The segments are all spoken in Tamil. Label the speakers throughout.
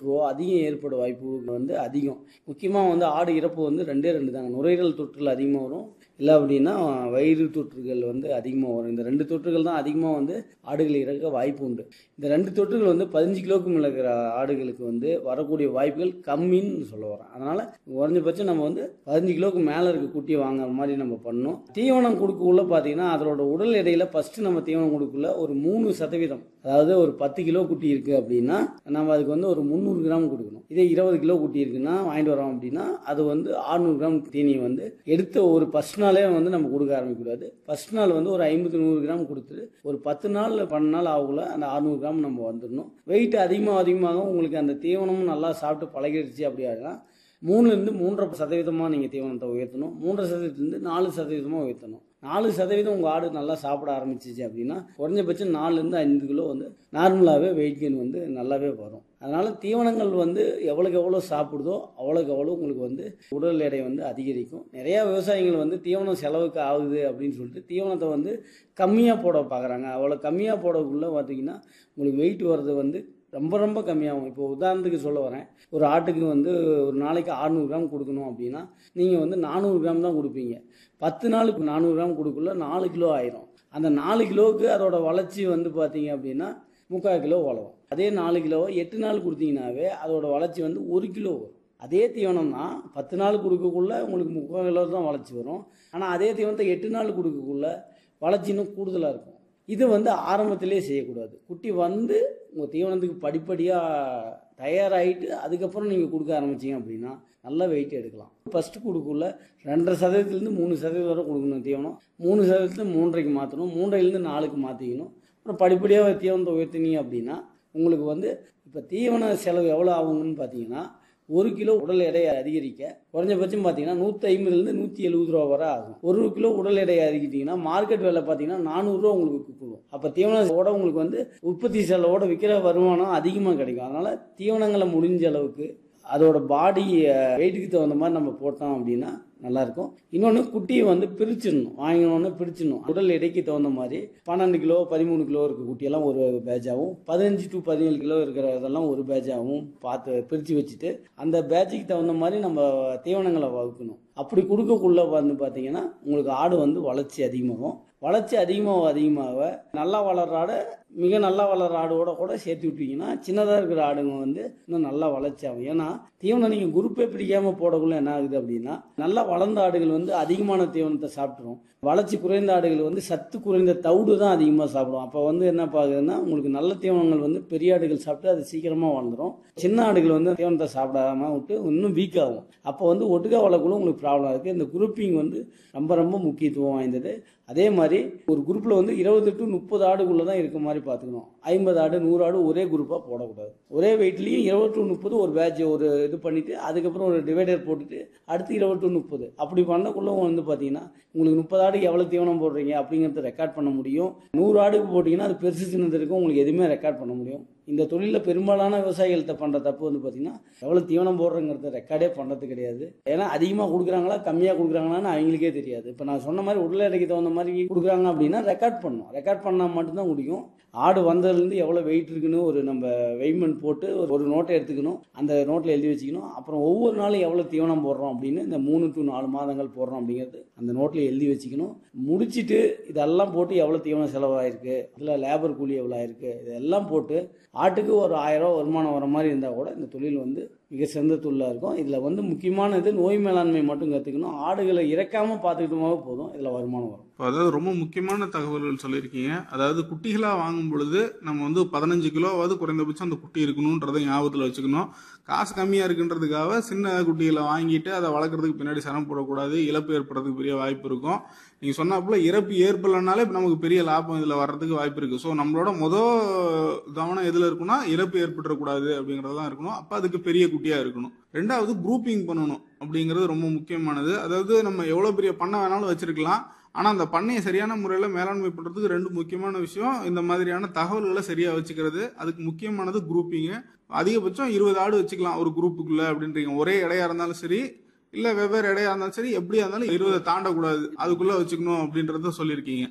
Speaker 1: தொற்றோ அதிகம் ஏற்பட வாய்ப்பு வந்து அதிகம் முக்கியமாக வந்து ஆடு இறப்பு வந்து ரெண்டே ரெண்டு தாங்க நுரையீரல் தொற்றுகள் அதிகமாக வரும் இல்லை அப்படின்னா வயிறு தொற்றுகள் வந்து அதிகமாக வரும் இந்த ரெண்டு தொற்றுகள் தான் அதிகமாக வந்து ஆடுகள் இறக்க வாய்ப்பு உண்டு இந்த ரெண்டு தொற்றுகள் வந்து பதினஞ்சு கிலோக்கு மேலே இருக்கிற ஆடுகளுக்கு வந்து வரக்கூடிய வாய்ப்புகள் கம்மின்னு சொல்ல வரேன் அதனால் குறைஞ்சபட்சம் நம்ம வந்து பதினஞ்சு கிலோக்கு மேலே இருக்க குட்டியை வாங்குற மாதிரி நம்ம பண்ணணும் தீவனம் கொடுக்கக்குள்ள பார்த்தீங்கன்னா அதோட உடல் எடையில் ஃபஸ்ட்டு நம்ம தீவனம் கொடுக்கக்குள்ள ஒரு மூணு சதவீதம் அதாவது ஒரு பத்து கிலோ குட்டி இருக்குது அப்படின்னா நம்ம அதுக்கு வந்து ஒரு முந்நூறு கிராம் கொடுக்கணும் இதே இருபது கிலோ குட்டி இருக்குன்னா வாங்கிட்டு வரோம் அப்படின்னா அது வந்து 600 கிராம் தீனியை வந்து எடுத்த ஒரு ஃபஸ்ட் நாளே வந்து நம்ம கொடுக்க ஆரம்பிக்கக்கூடாது ஃபஸ்ட் நாள் வந்து ஒரு ஐம்பது நூறு கிராம் கொடுத்துட்டு ஒரு பத்து நாள் பன்னெண்டு நாள் ஆகக்குள்ள அந்த 600 கிராம் நம்ம வந்துடணும் வெயிட் அதிகமாக அதிகமாக உங்களுக்கு அந்த தீவனமும் நல்லா சாப்பிட்டு பழகிடுச்சு அப்படின்னா மூணுலேருந்து மூன்றரை சதவீதமாக நீங்கள் தீவனத்தை உயர்த்தணும் மூன்றரை சதவீதத்துலேருந்து நாலு சதவீதமாக உயர்த்தணும் நாலு சதவீதம் உங்கள் ஆடு நல்லா சாப்பிட ஆரம்பிச்சிச்சு அப்படின்னா குறைஞ்சபட்சம் நாலுலேருந்து ஐந்து கிலோ வந்து நார்மலாகவே வெயிட் கெயின் வந்து நல்லாவே வரும் அதனால் தீவனங்கள் வந்து எவ்வளோக்கு எவ்வளோ சாப்பிடுதோ அவ்வளோக்கு எவ்வளோ உங்களுக்கு வந்து உடல் எடை வந்து அதிகரிக்கும் நிறையா விவசாயிகள் வந்து தீவனம் செலவுக்கு ஆகுது அப்படின்னு சொல்லிட்டு தீவனத்தை வந்து கம்மியாக போட பார்க்குறாங்க அவ்வளோ கம்மியாக போடக்குள்ளே பார்த்தீங்கன்னா உங்களுக்கு வெயிட் வர்றது வந்து ரொம்ப ரொம்ப கம்மியாகும் இப்போ உதாரணத்துக்கு சொல்ல வரேன் ஒரு ஆட்டுக்கு வந்து ஒரு நாளைக்கு 600 கிராம் கொடுக்கணும் அப்படின்னா நீங்கள் வந்து நானூறு கிராம் தான் கொடுப்பீங்க பத்து நாளுக்கு நானூறு கிராம் கொடுக்கல நாலு கிலோ ஆயிரும் அந்த நாலு கிலோவுக்கு அதோட வளர்ச்சி வந்து பார்த்தீங்க அப்படின்னா முக்கால் கிலோ வளரும் அதே நாலு கிலோவை எட்டு நாள் கொடுத்தீங்கன்னாவே அதோட வளர்ச்சி வந்து ஒரு கிலோ வரும் அதே தீவனம் தான் பத்து நாள் கொடுக்கக்குள்ள உங்களுக்கு முக்கால் கிலோ தான் வளர்ச்சி வரும் ஆனால் அதே தீவனத்தை எட்டு நாள் கொடுக்கக்குள்ள வளர்ச்சி இன்னும் கூடுதலாக இருக்கும் இது வந்து ஆரம்பத்திலே செய்யக்கூடாது குட்டி வந்து உங்கள் தீவனத்துக்கு படிப்படியாக தயாராகிட்டு அதுக்கப்புறம் நீங்கள் கொடுக்க ஆரம்பிச்சீங்க அப்படின்னா நல்ல வெயிட் எடுக்கலாம் ஃபஸ்ட்டு கொடுக்கக்குள்ள ரெண்டரை சதவீதத்துலேருந்து மூணு சதவீதம் வரை கொடுக்கணும் தீவனம் மூணு சதவீதத்துல மூன்றரைக்கு மாற்றணும் மூன்றையிலேருந்து நாலுக்கு மாற்றிக்கணும் அப்புறம் படிப்படியாக தீவனத்தை உயர்த்தினீங்க அப்படின்னா உங்களுக்கு வந்து இப்போ தீவன செலவு எவ்வளோ ஆகுங்கன்னு பார்த்தீங்கன்னா ஒரு கிலோ உடல் எடையை அதிகரிக்க குறைஞ்சபட்சம் பார்த்தீங்கன்னா நூற்றி ஐம்பதுலேருந்து நூற்றி எழுபது ரூபா வரை ஆகும் ஒரு கிலோ உடல் எடையை அதிகரிக்கிட்டீங்கன்னா மார்க்கெட் விலை பார்த்தீங்கன்னா நானூறுரூவா உங்களுக்கு கொடுக்கும் அப்போ தீவனத்தோட உங்களுக்கு வந்து உற்பத்தி செலவோட விற்கிற வருமானம் அதிகமாக கிடைக்கும் அதனால் தீவனங்களை முடிஞ்ச அளவுக்கு அதோட பாடி வெயிட்டுக்கு தகுந்த மாதிரி நம்ம போட்டோம் அப்படின்னா நல்லாயிருக்கும் இன்னொன்று குட்டியை வந்து பிரிச்சிடணும் வாங்கினோன்னு பிரிச்சிடணும் உடல் எடைக்கு தகுந்த மாதிரி பன்னெண்டு கிலோ பதிமூணு கிலோ இருக்க குட்டியெல்லாம் ஒரு பேட்சாகவும் பதினஞ்சு டு பதினேழு கிலோ இருக்கிற இதெல்லாம் ஒரு பேட்சாகவும் பார்த்து பிரித்து வச்சுட்டு அந்த பேட்சுக்கு தகுந்த மாதிரி நம்ம தீவனங்களை வகுக்கணும் அப்படி கொடுக்கக்குள்ள வந்து பார்த்தீங்கன்னா உங்களுக்கு ஆடு வந்து வளர்ச்சி அதிகமாகும் வளர்ச்சி அதிகமாக அதிகமாக நல்லா வளர்ற ஆடை மிக நல்லா வளர்ற ஆடோட கூட சேர்த்து விட்டீங்கன்னா சின்னதாக இருக்கிற ஆடுங்க வந்து இன்னும் நல்லா வளர்ச்சி ஆகும் ஏன்னா தீவனம் நீங்கள் குரூப்பே பிடிக்காமல் போடக்குள்ள என்ன ஆகுது அப்படின்னா நல்லா வளர்ந்த ஆடுகள் வந்து அதிகமான தீவனத்தை சாப்பிட்ரும் வளர்ச்சி குறைந்த ஆடுகள் வந்து சத்து குறைந்த தவிடு தான் அதிகமாக சாப்பிடும் அப்போ வந்து என்ன பாக்குதுன்னா உங்களுக்கு நல்ல தீவனங்கள் வந்து பெரிய ஆடுகள் சாப்பிட்டு அது சீக்கிரமாக வளர்ந்துரும் சின்ன ஆடுகள் வந்து தீவனத்தை சாப்பிடாம விட்டு இன்னும் வீக் ஆகும் அப்போ வந்து ஒட்டுக்கா வளர்க்குள்ள உங்களுக்கு ப்ராப்ளம் இருக்குது இந்த குரூப்பிங் வந்து ரொம்ப ரொம்ப முக்கியத்துவம் வாய்ந்தது அதே மாதிரி ஒரு குரூப்பில் வந்து இருபது டு முப்பது ஆடுக்குள்ளே தான் இருக்க மாதிரி பார்த்துக்கணும் ஐம்பது ஆடு நூறு ஆடு ஒரே குரூப்பாக போடக்கூடாது ஒரே வெயிட்லேயும் இருபது டு முப்பது ஒரு பேட்ச் ஒரு இது பண்ணிவிட்டு அதுக்கப்புறம் ஒரு டிவைடர் போட்டுட்டு அடுத்து இருபது டு முப்பது அப்படி பண்ணக்குள்ள வந்து பார்த்தீங்கன்னா உங்களுக்கு முப்பது ஆடுக்கு எவ்வளோ தீவனம் போடுறீங்க அப்படிங்கிறத ரெக்கார்ட் பண்ண முடியும் நூறு ஆடுக்கு போட்டிங்கன்னா அது பெருசு சின்னது இருக்கும் உங்களுக்கு எதுவுமே ரெக்கார்ட் பண்ண முடியும் இந்த தொழிலில் பெரும்பாலான விவசாயிகள்கிட்ட பண்ணுற தப்பு வந்து பார்த்தீங்கன்னா எவ்வளோ தீவனம் போடுறங்கிறத ரெக்கார்டே பண்ணுறது கிடையாது ஏன்னா அதிகமாக கொடுக்குறாங்களா கம்மியாக கொடுக்குறாங்களான்னு அவங்களுக்கே தெரியாது இப்போ நான் சொன்ன மாதிரி உடல் எடைக்கு தகுந்த மாதிரி கொடுக்குறாங்க அப்படின்னா ரெக்கார்ட் பண்ணணும் ரெக்கார்ட் பண்ணால் மட்டும்தான் முடியும் ஆடு வந்ததுலேருந்து எவ்வளோ வெயிட் இருக்குன்னு ஒரு நம்ம வெயிட்மெண்ட் போட்டு ஒரு- ஒரு நோட்டை எடுத்துக்கணும் அந்த நோட்டில் எழுதி வச்சுக்கணும் அப்புறம் ஒவ்வொரு நாளும் எவ்வளோ தீவனம் போடுறோம் அப்படின்னு இந்த மூணு டு நாலு மாதங்கள் போடுறோம் அப்படிங்கிறது அந்த நோட்டில் எழுதி வச்சுக்கணும் முடிச்சிட்டு இதெல்லாம் போட்டு எவ்வளோ தீவனம் செலவாயிருக்கு இதில் லேபர் கூலி எவ்வளோ ஆயிருக்கு இதெல்லாம் போட்டு ஆட்டுக்கு ஒரு ஆயிரம் ரூபா வருமானம் வர மாதிரி இருந்தால் கூட இந்த தொழில் வந்து மிக சிறந்த தொழிலாக இருக்கும் இதில் வந்து முக்கியமானது நோய் மேலாண்மை மட்டும் கற்றுக்கணும் ஆடுகளை இறக்காமல் பார்த்துக்கிட்டோமாவே போதும் இதில் வருமானம் வரும்
Speaker 2: இப்போ அதாவது ரொம்ப முக்கியமான தகவல்கள் சொல்லியிருக்கீங்க அதாவது குட்டிகளாக வாங்கும் பொழுது நம்ம வந்து பதினஞ்சு கிலோவாவது குறைந்தபட்சம் அந்த குட்டி இருக்கணுன்றதை ஞாபகத்தில் வச்சுக்கணும் காசு கம்மியாக இருக்குன்றதுக்காக சின்ன குட்டிகளை வாங்கிட்டு அதை வளர்க்குறதுக்கு பின்னாடி சிரமப்படக்கூடாது இழப்பு ஏற்படுறதுக்கு பெரிய வாய்ப்பு இருக்கும் நீங்கள் சொன்னாப்புல இறப்பு ஏற்படலைனாலே இப்ப நமக்கு பெரிய லாபம் இதில் வர்றதுக்கு வாய்ப்பு இருக்குது ஸோ நம்மளோட மொதல் கவனம் எதில் இருக்குன்னா இறப்பு ஏற்பட்டுறக்கூடாது அப்படிங்கிறது தான் இருக்கணும் அப்போ அதுக்கு பெரிய குட்டியாக இருக்கணும் ரெண்டாவது குரூப்பிங் பண்ணணும் அப்படிங்கிறது ரொம்ப முக்கியமானது அதாவது நம்ம எவ்வளோ பெரிய பண்ணை வேணாலும் வச்சிருக்கலாம் ஆனால் அந்த பண்ணையை சரியான முறையில் மேலாண்மை பண்ணுறதுக்கு ரெண்டு முக்கியமான விஷயம் இந்த மாதிரியான தகவல்களை சரியாக வச்சுக்கிறது அதுக்கு முக்கியமானது குரூப்பிங்கு அதிகபட்சம் இருபது ஆடு வச்சுக்கலாம் ஒரு குரூப்புக்குள்ளே அப்படின்றீங்க ஒரே இடையா இருந்தாலும் சரி இல்லை வெவ்வேறு இடையா இருந்தாலும் சரி எப்படியா இருந்தாலும் இருபதை தாண்டக்கூடாது அதுக்குள்ளே வச்சுக்கணும் அப்படின்றத சொல்லியிருக்கீங்க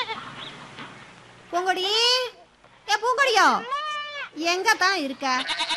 Speaker 3: பூங்கொடி ஏ பூங்கொடியோ எங்க தான் இருக்க